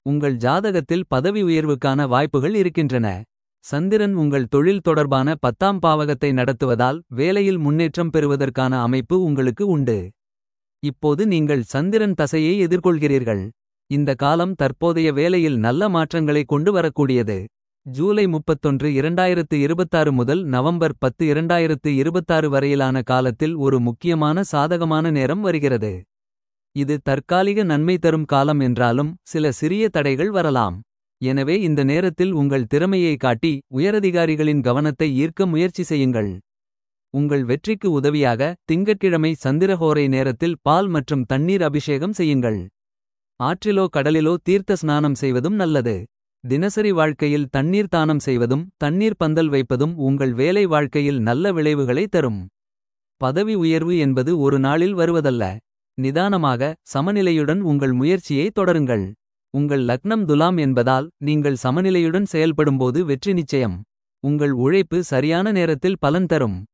உங்கள் ஜாதகத்தில் பதவி உயர்வுக்கான வாய்ப்புகள் இருக்கின்றன. சந்திரன் உங்கள் தொழில் தொடர்பான பத்தாம் பாவகத்தை நடத்துவதால். வேலையில் முன்னேற்றம் பெறுவதற்கான அமைப்பு உங்களுக்கு உண்டு. இப்போது நீங்கள் சந்திரன் தசையை எதிர்கொள்கிறீர்கள். இந்த காலம் தற்போதைய வேலையில் நல்ல மாற்றங்களை கொண்டு வரக்கூடியது. ஜூலை 31 2026 முதல் நவம்பர் 10 2026 வரையிலான காலத்தில் ஒரு முக்கியமான சாதகமான நேரம் வருகிறது. இது தற்காலிக நன்மை தரும் காலம் என்றாலும் சில சிறிய தடைகள் வரலாம். எனவே இந்த நேரத்தில் உங்கள் திறமையை காட்டி உயரதிகாரிகளின் கவனத்தை ஈர்க்க முயற்சி செய்யுங்கள். உங்கள் வெற்றிக்கு உதவியாக திங்கட்கிழமை சந்திரஹோரை நேரத்தில் பால் மற்றும் தண்ணீர் அபிஷேகம் செய்யுங்கள். ஆற்றிலோ கடலிலோ தீர்த்த ஸ்நானம் செய்வதும் நல்லது. தினசரி வாழ்க்கையில் தண்ணீர் தானம் செய்வதும் தண்ணீர் பந்தல் வைப்பதும் உங்கள் வேலை வாழ்க்கையில் நல்ல விளைவுகளை தரும். பதவி உயர்வு என்பது ஒரு நாளில் வருவதல்ல. நிதானமாக சமநிலையுடன் உங்கள் முயற்சியை தொடருங்கள். உங்கள் லக்னம் துலாம் என்பதால் நீங்கள் சமநிலையுடன் செயல்படும்போது வெற்றி நிச்சயம். உங்கள் உழைப்பு சரியான நேரத்தில் பலன் தரும்.